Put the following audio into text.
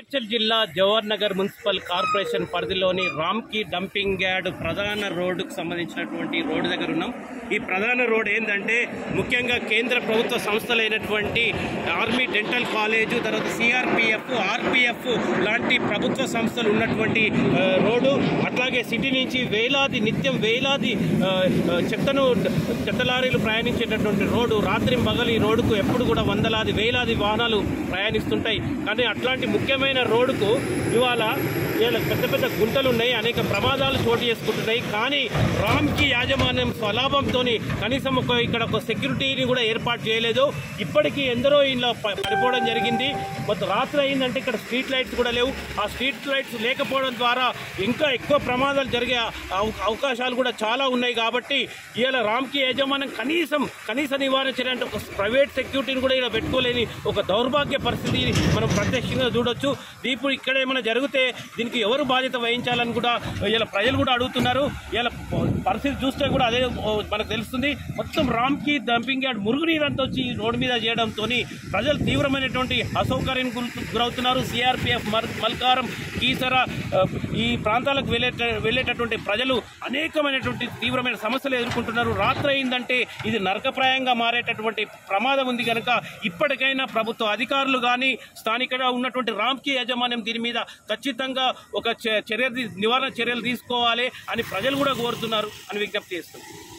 మేడ్చల్ జిల్లా Jawahar Nagar municipal corporation పరిధిలోని రామ్కి డంపింగ్ యార్డ్ ప్రధాన రోడ్డుకు సంబంధించినటువంటి రోడ్డు దగ్గర ఉన్నాం ఈ ప్రధాన రోడ్ ఏంటంటే ముఖ్యంగా కేంద్ర ప్రభుత్వ సంస్థలైనటువంటి ఆర్మీ డెంటల్ కాలేజు తర్వాత సిఆర్పిఎఫ్ ఆర్పిఎఫ్ లాంటి ప్రభుత్వ సంస్థలు ఉన్నటువంటి ఆ, రోడ్డు అట్లాగే సిటీ నుంచి వేలాది నిత్యం వేలాది ఆ, ఆ, చెత్తను చెత్త లారీలు ప్రయాణించేటటువంటి రోడ్డు రాత్రి పగలు ఈ రోడ్డుకు ఎప్పుడు కూడా వందలాది వేలాది వాహనాలు ప్రయాణిస్తుంటాయి కానీ అట్లాంటి ముఖ్యమైన రోడ్డుకు ఇవాళ ఇవాళ పెద్ద పెద్ద గుంటలు ఉన్నాయి అనేక ప్రమాదాలు చోటు చేసుకుంటున్నాయి కానీ రామ్కి యాజమాన్యం స్వలాభంతో కనీసం ఒక ఇక్కడ ఒక సెక్యూరిటీని కూడా ఏర్పాటు చేయలేదు ఇప్పటికీ ఎందరో ఇలా ప- పడిపోవడం జరిగింది మొత్తం రాత్రి అయిందంటే ఇక్కడ స్ట్రీట్ లైట్స్ కూడా లేవు ఆ స్ట్రీట్ లైట్స్ లేకపోవడం ద్వారా ఇంకా ఎక్కువ ప్రమాదాలు జరిగే అవ- అవకాశాలు కూడా చాలా ఉన్నాయి కాబట్టి ఇవాళ రామ్కి యాజమాన్యం కనీసం కనీస నివారణ చర్య అంటే ఒక ప్రైవేట్ సెక్యూరిటీని కూడా ఇలా పెట్టుకోలేని ఒక దౌర్భాగ్య పరిస్థితి మనం ప్రత్యక్షంగా చూడొచ్చు ఇప్పుడు ఇక్కడ ఏమైనా జరిగితే దీనికి ఎవరు బాధ్యత వహించాలని కూడా ఇలా ప్రజలు కూడా అడుగుతున్నారు ఇలా పరిస్థితి చూస్తే కూడా అదే ఓ, మనకు తెలుస్తుంది మొత్తం రామ్కి డంపింగ్ యార్డ్ మురుగునీరంతా వచ్చి ఈ రోడ్డు మీద చేయడంతో ప్రజలు తీవ్రమైనటువంటి అసౌకర్యం గురవుతున్నారు సిఆర్పిఎఫ్ మల్కారం కీసర ఆ, ఈ ప్రాంతాలకు వెళ్ళే వెళ్ళేటటువంటి ప్రజలు అనేకమైనటువంటి తీవ్రమైన సమస్యలు ఎదుర్కొంటున్నారు రాత్రి అయిందంటే ఇది నరకప్రాయంగా మారేటటువంటి ప్రమాదం ఉంది కనుక ఇప్పటికైనా ప్రభుత్వ అధికారులు కానీ స్థానికంగా ఉన్నటువంటి రామ్కి యాజమాన్యం దీని మీద ఖచ్చితంగా ఒక చ- చర్య తీ- నివారణ చర్యలు తీసుకోవాలి అని ప్రజలు కూడా కోరుతున్నారు అని విజ్ఞప్తి చేస్తున్నారు